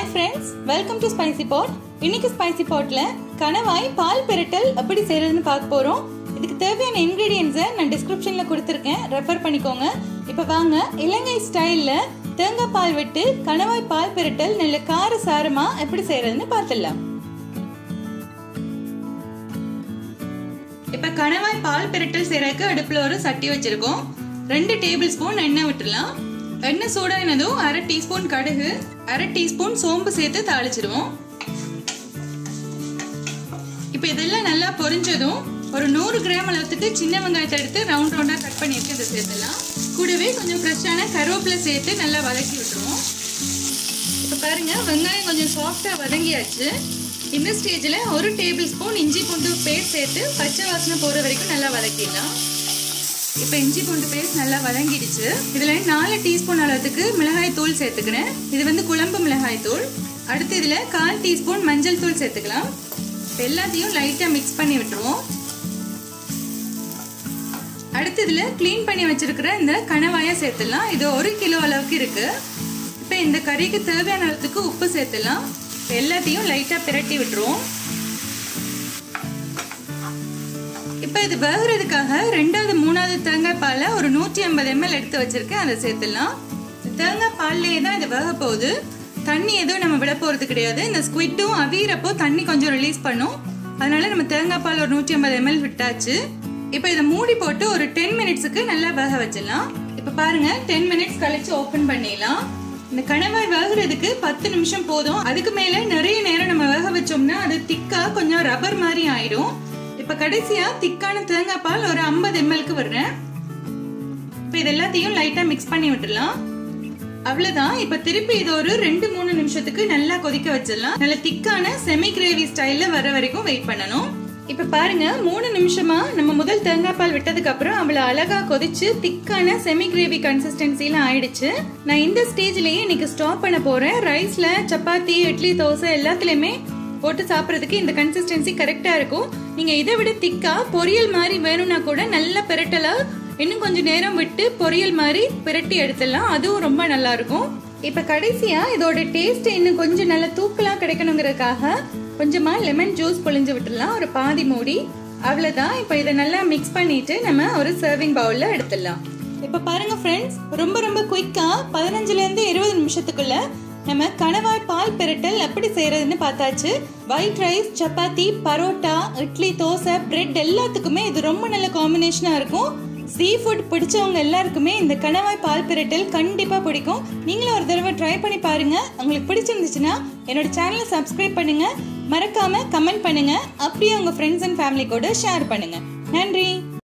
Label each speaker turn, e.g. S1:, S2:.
S1: friends welcome to spicy pot இன்னைக்கு spicy பாட்ல கணவாய் பால் பெரட்டல் எப்படி செய்யறதுன்னு பார்க்க போறோம் இதுக்கு தேவையான இன்கிரீடியன்ஸை நான் டிஸ்கிரிப்ஷன்ல கொடுத்துருக்கேன் ரெஃபர் பண்ணிக்கோங்க இப்போ வாங்க இலங்கை ஸ்டைல்ல தேங்காய் பால் விட்டு கணவாய் பால் பெரட்டல் நல்ல கார சாரமா எப்படி செய்யறதுன்னு பார்த்துடலாம் இப்போ கணவாய் பால் பெரட்டல் செய்யறதுக்கு அடுப்புல ஒரு சட்டி வச்சிருக்கோம் ரெண்டு டேபிள் ஸ்பூன் எண்ணெய் விட்டுடலாம் எண்ணெய் சூடானதும் அரை டீஸ்பூன் கடுகு அரை டீஸ்பூன் சோம்பு சேர்த்து தாளிச்சிடுவோம் இப்போ இதெல்லாம் நல்லா பொரிஞ்சதும் ஒரு நூறு கிராம் அளவுக்கு சின்ன வெங்காயத்தை எடுத்து ரவுண்ட் ரவுண்டாக கட் பண்ணிட்டு இதை சேர்த்துலாம் கூடவே கொஞ்சம் ஃப்ரெஷ்ஷான கருவேப்பிலை சேர்த்து நல்லா வதக்கி விட்டுருவோம் இப்போ பாருங்க வெங்காயம் கொஞ்சம் சாஃப்டாக வதங்கியாச்சு இந்த ஸ்டேஜில் ஒரு டேபிள் ஸ்பூன் இஞ்சி பூண்டு பேஸ்ட் சேர்த்து பச்சை வாசனை போகிற வரைக்கும் நல்லா வதக்கிடலாம் இப்போ இஞ்சி பூண்டு பேஸ்ட் நல்லா வதங்கிடுச்சு இதில் நாலு டீஸ்பூன் அளவுக்கு மிளகாய் தூள் சேர்த்துக்கிறேன் இது வந்து குழம்பு மிளகாய் தூள் அடுத்து இதில் கால் டீஸ்பூன் மஞ்சள் தூள் சேர்த்துக்கலாம் எல்லாத்தையும் லைட்டாக மிக்ஸ் பண்ணி விட்டுருவோம் அடுத்து இதில் க்ளீன் பண்ணி வச்சிருக்கிற இந்த கணவாயை சேர்த்துடலாம் இது ஒரு கிலோ அளவுக்கு இருக்கு இப்போ இந்த கறிக்கு தேவையான அளவுக்கு உப்பு சேர்த்துடலாம் எல்லாத்தையும் லைட்டாக பிரட்டி விட்டுருவோம் இப்போ இது வேகிறதுக்காக ரெண்டாவது மூணாவது தேங்காய் பாலை ஒரு நூற்றி ஐம்பது எம்எல் எடுத்து வச்சிருக்கேன் அதை சேர்த்துடலாம் தேங்காய் பால்லையே தான் இது வேக போகுது தண்ணி எதுவும் நம்ம விட போகிறது கிடையாது இந்த ஸ்குவிட்டும் அவியறப்போ தண்ணி கொஞ்சம் ரிலீஸ் பண்ணும் அதனால நம்ம தேங்காய் பால் ஒரு நூற்றி ஐம்பது எம்எல் விட்டாச்சு இப்போ இதை மூடி போட்டு ஒரு டென் மினிட்ஸுக்கு நல்லா வேக வச்சிடலாம் இப்போ பாருங்க டென் மினிட்ஸ் கழிச்சு ஓப்பன் பண்ணிடலாம் இந்த கணவாய் வேகிறதுக்கு பத்து நிமிஷம் போதும் அதுக்கு மேல நிறைய நேரம் நம்ம வேக வச்சோம்னா அது திக்கா கொஞ்சம் ரப்பர் மாதிரி ஆயிடும் இப்ப கடைசியா திக்கான தேங்காய் பால் ஒரு ஐம்பது எம்எல்க்கு விடுறேன் இப்ப இது எல்லாத்தையும் லைட்டா மிக்ஸ் பண்ணி விட்டுலாம் அவ்வளவுதான் இப்ப திருப்பி இது ஒரு ரெண்டு மூணு நிமிஷத்துக்கு நல்லா கொதிக்க வச்சிடலாம் நல்ல திக்கான செமி கிரேவி ஸ்டைல்ல வர வரைக்கும் வெயிட் பண்ணணும் இப்ப பாருங்க மூணு நிமிஷமா நம்ம முதல் தேங்காய் பால் விட்டதுக்கு அப்புறம் அவ்வளவு அழகா கொதிச்சு திக்கான செமி கிரேவி கன்சிஸ்டன்சில ஆயிடுச்சு நான் இந்த ஸ்டேஜ்லயே இன்னைக்கு ஸ்டாப் பண்ண போறேன் ரைஸ்ல சப்பாத்தி இட்லி தோசை எல்லாத்துலயுமே போட்டு சாப்பிட்றதுக்கு இந்த கன்சிஸ்டன்சி கரெக்டா இருக்கும் நீங்க இதை விட திக்கா பொரியல் மாதிரி வேணும்னா கூட நல்ல பெரட்டலா இன்னும் கொஞ்சம் நேரம் விட்டு பொரியல் மாதிரி பிரட்டி எடுத்துடலாம் அதுவும் ரொம்ப நல்லா இருக்கும் இப்ப கடைசியா இதோட டேஸ்ட் இன்னும் கொஞ்சம் நல்லா தூக்கலா கிடைக்கணுங்கிறதுக்காக கொஞ்சமா லெமன் ஜூஸ் பொழிஞ்சு விட்டுடலாம் ஒரு பாதி மூடி அவ்வளவுதான் இப்ப இதை நல்லா மிக்ஸ் பண்ணிட்டு நம்ம ஒரு சர்விங் பவுல்ல எடுத்துடலாம் இப்ப பாருங்க ஃப்ரெண்ட்ஸ் ரொம்ப ரொம்ப குயிக்கா பதினஞ்சுல இருந்து இருபது நிமிஷத்துக்குள்ள நம்ம கணவாய் பால் பெரட்டல் எப்படி செய்யறதுன்னு பார்த்தாச்சு white rice chapati parotta idli dosa bread எல்லாத்துக்குமே இது ரொம்ப நல்ல காம்பினேஷனா இருக்கும் சீ ஃபுட் பிடிச்சவங்க எல்லாருக்குமே இந்த கணவாய் பால் பிரட்டல் கண்டிப்பாக பிடிக்கும் நீங்களும் ஒரு தடவை ட்ரை பண்ணி பாருங்க உங்களுக்கு பிடிச்சிருந்துச்சுன்னா என்னோட சேனலை சப்ஸ்கிரைப் பண்ணுங்க மறக்காம கமெண்ட் பண்ணுங்க அப்படியே உங்க ஃப்ரெண்ட்ஸ் அண்ட் ஃபேமிலி கூட ஷேர் பண்ணுங்க நன்றி